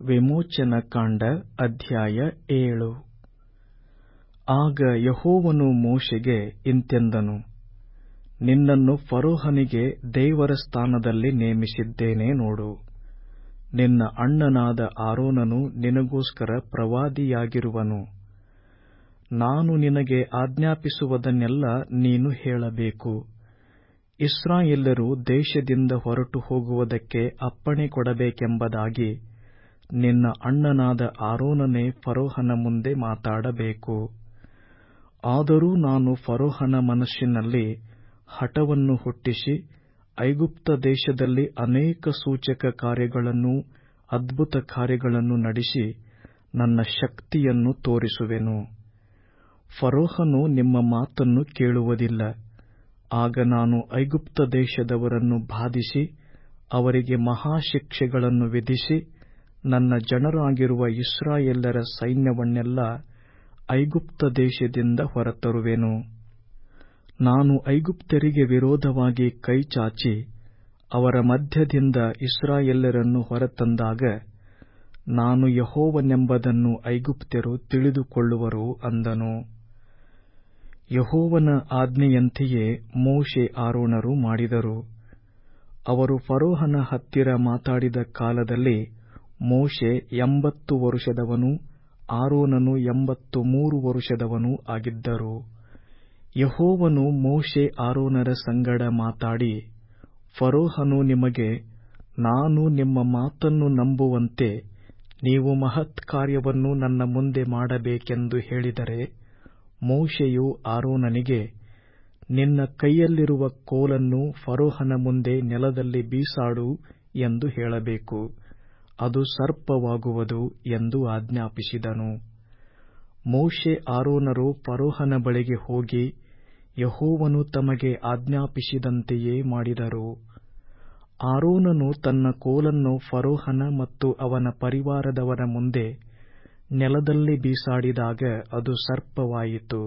ವಿಮೋಚನಕಾಂಡ ಅಧ್ಯಾಯ ಏಳು ಆಗ ಯೆಹೋವನು ಮೋಶೆಗೆ ಇಂತೆಂದನು ನಿನ್ನನ್ನು ಫರೋಹನಿಗೆ ದೇವರ ಸ್ಥಾನದಲ್ಲಿ ನೇಮಿಸಿದ್ದೇನೆ ನೋಡು ನಿನ್ನ ಅಣ್ಣನಾದ ಆರೋನನು ನಿನಗೋಸ್ಕರ ಪ್ರವಾದಿಯಾಗಿರುವನು ನಾನು ನಿನಗೆ ಆಜ್ಞಾಪಿಸುವುದನ್ನೆಲ್ಲ ನೀನು ಹೇಳಬೇಕು ಇಸ್ರಾಯೇಲ್ಯರು ದೇಶದಿಂದ ಹೊರಟು ಹೋಗುವುದಕ್ಕೆ ಅಪ್ಪಣೆ ಕೊಡಬೇಕೆಂಬುದಾಗಿ ನಿನ್ನ ಅಣ್ಣನಾದ ಆರೋನನೇ ಫರೋಹನ ಮುಂದೆ ಮಾತಾಡಬೇಕು ಆದರೂ ನಾನು ಫರೋಹನ ಮನಸ್ಸಿನಲ್ಲಿ ಹಠವನ್ನು ಹುಟ್ಟಿಸಿ ಐಗುಪ್ತ ದೇಶದಲ್ಲಿ ಅನೇಕ ಸೂಚಕ ಕಾರ್ಯಗಳನ್ನೂ ಅದ್ಭುತ ಕಾರ್ಯಗಳನ್ನು ನಡೆಸಿ ನನ್ನ ಶಕ್ತಿಯನ್ನು ತೋರಿಸುವೆನು ಫರೋಹನು ನಿಮ್ಮ ಮಾತನ್ನು ಕೇಳುವುದಿಲ್ಲ ಆಗ ನಾನು ಐಗುಪ್ತ ದೇಶದವರನ್ನು ಬಾಧಿಸಿ ಅವರಿಗೆ ಮಹಾಶಿಕ್ಷೆಗಳನ್ನು ವಿಧಿಸಿ ನನ್ನ ಜನರಾಗಿರುವ ಇಸ್ರಾಯೇಲ್ಯರ ಸೈನ್ಯವನ್ನೆಲ್ಲ ಐಗುಪ್ತ ದೇಶದಿಂದ ಹೊರತರುವೆನು ನಾನು ಐಗುಪ್ತ್ಯರಿಗೆ ವಿರೋಧವಾಗಿ ಕೈಚಾಚಿ ಅವರ ಮಧ್ಯದಿಂದ ಇಸ್ರಾಯೇಲ್ಯರನ್ನು ಹೊರತಂದಾಗ ನಾನು ಯೆಹೋವನೆಂಬುದನ್ನು ಐಗುಪ್ತ್ಯರು ತಿಳಿದುಕೊಳ್ಳುವರು ಅಂದನು ಯೆಹೋವನ ಆಜ್ಞೆಯಂತೆಯೇ ಮೋಶೆ ಆರೋನರು ಮಾಡಿದರು ಅವರು ಫರೋಹನ ಹತ್ತಿರ ಮಾತಾಡಿದ ಕಾಲದಲ್ಲಿ ಮೋಶೆ ಎಂಬತ್ತು ವರುಷದವನೂ ಆರೋನನು ಎಂಬತ್ತು ಮೂರು ವರುಷದವನೂ ಆಗಿದ್ದರು ಯೆಹೋವನು ಮೋಶೆ ಆರೋನರ ಸಂಗಡ ಮಾತಾಡಿ ಫರೋಹನು ನಿಮಗೆ ನಾನು ನಿಮ್ಮ ಮಾತನ್ನು ನಂಬುವಂತೆ ನೀವು ಮಹತ್ ಕಾರ್ಯವನ್ನು ನನ್ನ ಮುಂದೆ ಮಾಡಬೇಕೆಂದು ಹೇಳಿದರೆ ಮೋಶೆಯು ಆರೋನನಿಗೆ ನಿನ್ನ ಕೈಯಲ್ಲಿರುವ ಕೋಲನ್ನು ಫರೋಹನ ಮುಂದೆ ನೆಲದಲ್ಲಿ ಬೀಸಾಡು ಎಂದು ಹೇಳಬೇಕು ಅದು ಸರ್ಪವಾಗುವುದು ಎಂದು ಆಜ್ಞಾಪಿಸಿದನು ಮೋಶೆ ಆರೋನರು ಫರೋಹನ ಬಳಿಗೆ ಹೋಗಿ ಯೆಹೋವನು ತಮಗೆ ಆಜ್ಞಾಪಿಸಿದಂತೆಯೇ ಮಾಡಿದರು ಆರೋನನು ತನ್ನ ಕೋಲನ್ನು ಫರೋಹನ ಮತ್ತು ಅವನ ಪರಿವಾರದವರ ಮುಂದೆ ನೆಲದಲ್ಲಿ ಬೀಸಾಡಿದಾಗ ಅದು ಸರ್ಪವಾಯಿತು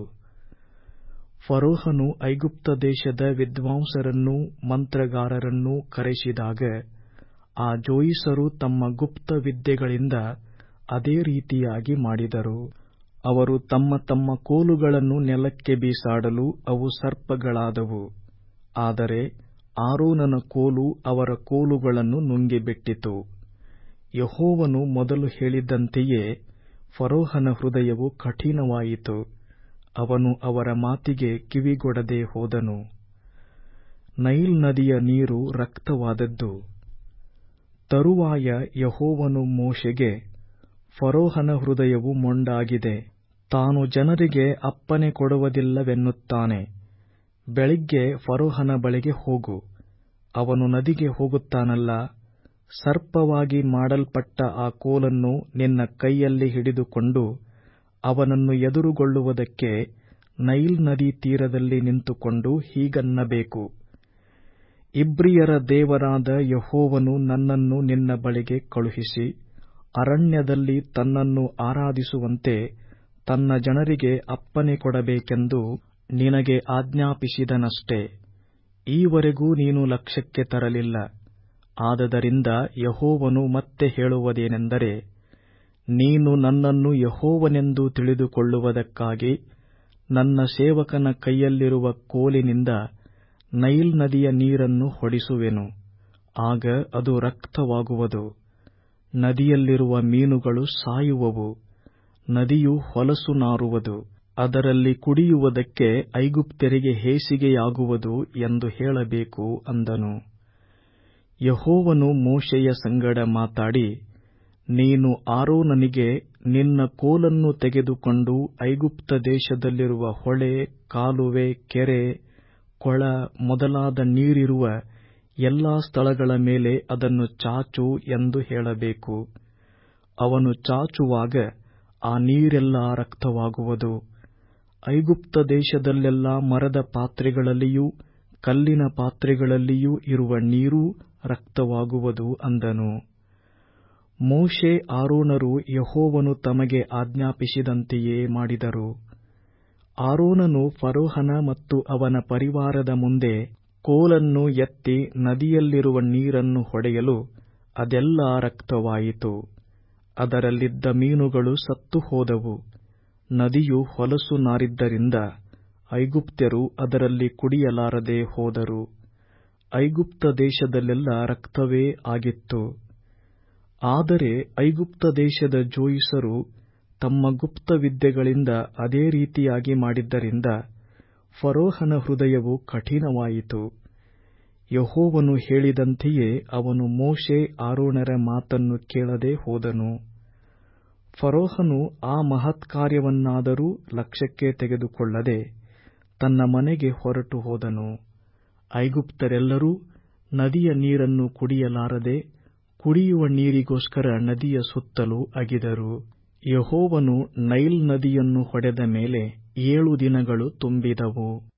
ಫರೋಹನು ಐಗುಪ್ತ ದೇಶದ ವಿದ್ವಾಂಸರನ್ನೂ ಮಂತ್ರಗಾರರನ್ನೂ ಕರೆಸಿದಾಗ ಆ ಜೋಯಿಸರು ತಮ್ಮ ಗುಪ್ತ ವಿದ್ಯೆಗಳಿಂದ ಅದೇ ರೀತಿಯಾಗಿ ಮಾಡಿದರು ಅವರು ತಮ್ಮ ತಮ್ಮ ಕೋಲುಗಳನ್ನು ನೆಲಕ್ಕೆ ಬೀಸಾಡಲು ಅವು ಸರ್ಪಗಳಾದವು ಆದರೆ ಆರೋನನ ಕೋಲು ಅವರ ಕೋಲುಗಳನ್ನು ನುಂಗಿಬಿಟ್ಟಿತು ಯೆಹೋವನು ಮೊದಲು ಹೇಳಿದ್ದಂತೆಯೇ ಫರೋಹನ ಹೃದಯವು ಕಠಿಣವಾಯಿತು ಅವನು ಅವರ ಮಾತಿಗೆ ಕಿವಿಗೊಡದೆ ಹೋದನು ನೈಲ್ ನದಿಯ ನೀರು ರಕ್ತವಾದದ್ದು ತರುವಾಯ ಯೆಹೋವನು ಮೋಶೆಗೆ ಫರೋಹನ ಹೃದಯವು ಮೊಂಡಾಗಿದೆ ತಾನು ಜನರಿಗೆ ಅಪ್ಪನೆ ಕೊಡುವುದಿಲ್ಲವೆನ್ನುತ್ತಾನೆ ಬೆಳಿಗ್ಗೆ ಫರೋಹನ ಬಳಿಗೆ ಹೋಗು ಅವನು ನದಿಗೆ ಹೋಗುತ್ತಾನಲ್ಲ ಸರ್ಪವಾಗಿ ಮಾಡಲ್ಪಟ್ಟ ಆ ಕೋಲನ್ನು ನಿನ್ನ ಕೈಯಲ್ಲಿ ಹಿಡಿದುಕೊಂಡು ಅವನನ್ನು ಎದುರುಗೊಳ್ಳುವುದಕ್ಕೆ ನೈಲ್ ನದಿ ತೀರದಲ್ಲಿ ನಿಂತುಕೊಂಡು ಹೀಗನ್ನಬೇಕು ಇಬ್ರಿಯರ ದೇವರಾದ ಯೆಹೋವನು ನನ್ನನ್ನು ನಿನ್ನ ಬಳಿಗೆ ಕಳುಹಿಸಿ ಅರಣ್ಯದಲ್ಲಿ ತನ್ನನ್ನು ಆರಾಧಿಸುವಂತೆ ತನ್ನ ಜನರಿಗೆ ಅಪ್ಪನೆ ಕೊಡಬೇಕೆಂದು ನಿನಗೆ ಆಜ್ಞಾಪಿಸಿದನಷ್ಟೆ ಈವರೆಗೂ ನೀನು ಲಕ್ಷ್ಯಕ್ಕೆ ತರಲಿಲ್ಲ ಆದದರಿಂದ ಯೆಹೋವನು ಮತ್ತೆ ಹೇಳುವುದೇನೆಂದರೆ ನೀನು ನನ್ನನ್ನು ಯೆಹೋವನೆಂದು ತಿಳಿದುಕೊಳ್ಳುವುದಕ್ಕಾಗಿ ನನ್ನ ಸೇವಕನ ಕೈಯಲ್ಲಿರುವ ಕೋಲಿನಿಂದ ನೈಲ್ ನದಿಯ ನೀರನ್ನು ಹೊಡಿಸುವೆನು ಆಗ ಅದು ರಕ್ತವಾಗುವುದು ನದಿಯಲ್ಲಿರುವ ಮೀನುಗಳು ಸಾಯುವವು ನದಿಯು ಹೊಲಸು ನಾರುವುದು ಅದರಲ್ಲಿ ಕುಡಿಯುವುದಕ್ಕೆ ಐಗುಪ್ತ್ಯರಿಗೆ ಹೇಸಿಗೆಯಾಗುವುದು ಎಂದು ಹೇಳಬೇಕು ಅಂದನು ಯೆಹೋವನು ಮೋಶೆಯ ಸಂಗಡ ಮಾತಾಡಿ ನೀನು ಆರೋನನಿಗೆ ನಿನ್ನ ಕೋಲನ್ನು ತೆಗೆದುಕೊಂಡು ಐಗುಪ್ತ ದೇಶದಲ್ಲಿರುವ ಹೊಳೆ ಕಾಲುವೆ ಕೆರೆ ಕೊಳ ಮೊದಲಾದ ನೀರಿರುವ ಎಲ್ಲಾ ಸ್ಥಳಗಳ ಮೇಲೆ ಅದನ್ನು ಚಾಚು ಎಂದು ಹೇಳಬೇಕು ಅವನು ಚಾಚುವಾಗ ಆ ನೀರೆಲ್ಲ ರಕ್ತವಾಗುವುದು ಐಗುಪ್ತ ದೇಶದಲ್ಲೆಲ್ಲ ಮರದ ಪಾತ್ರೆಗಳಲ್ಲಿಯೂ ಕಲ್ಲಿನ ಪಾತ್ರೆಗಳಲ್ಲಿಯೂ ಇರುವ ನೀರೂ ರಕ್ತವಾಗುವುದು ಅಂದನು ಮೋಶೆ ಆರೋನರು ಯೆಹೋವನು ತಮಗೆ ಆಜ್ಞಾಪಿಸಿದಂತೆಯೇ ಮಾಡಿದರು ಆರೋನನು ಫರೋಹನ ಮತ್ತು ಅವನ ಪರಿವಾರದ ಮುಂದೆ ಕೋಲನ್ನು ಎತ್ತಿ ನದಿಯಲ್ಲಿರುವ ನೀರನ್ನು ಹೊಡೆಯಲು ಅದೆಲ್ಲಾ ರಕ್ತವಾಯಿತು ಅದರಲ್ಲಿದ್ದ ಮೀನುಗಳು ಸತ್ತು ಹೋದವು ನದಿಯು ಹೊಲಸು ನಾರಿದ್ದರಿಂದ ಐಗುಪ್ತ್ಯರು ಅದರಲ್ಲಿ ಕುಡಿಯಲಾರದೆ ಹೋದರು ಐಗುಪ್ತ ದೇಶದಲ್ಲೆಲ್ಲ ರಕ್ತವೇ ಆಗಿತ್ತು ಆದರೆ ಐಗುಪ್ತ ದೇಶದ ಜೋಯಿಸರು ತಮ್ಮ ಗುಪ್ತ ವಿದ್ಯೆಗಳಿಂದ ಅದೇ ರೀತಿಯಾಗಿ ಮಾಡಿದ್ದರಿಂದ ಫರೋಹನ ಹೃದಯವು ಕಠಿಣವಾಯಿತು ಯೆಹೋವನು ಹೇಳಿದಂತೆಯೇ ಅವನು ಮೋಶೆ ಆರೋನರ ಮಾತನ್ನು ಕೇಳದೆ ಹೋದನು ಫರೋಹನು ಆ ಮಹತ್ಕಾರ್ಯವನ್ನಾದರೂ ಲಕ್ಷ್ಯಕ್ಕೆ ತೆಗೆದುಕೊಳ್ಳದೆ ತನ್ನ ಮನೆಗೆ ಹೊರಟು ಹೋದನು ಐಗುಪ್ತರೆಲ್ಲರೂ ನದಿಯ ನೀರನ್ನು ಕುಡಿಯಲಾರದೆ ಕುಡಿಯುವ ನೀರಿಗೋಸ್ಕರ ನದಿಯ ಸುತ್ತಲೂ ಅಗಿದರು ಯೆಹೋವನು ನೈಲ್ ನದಿಯನ್ನು ಹೊಡೆದ ಮೇಲೆ ಏಳು ದಿನಗಳು ತುಂಬಿದವು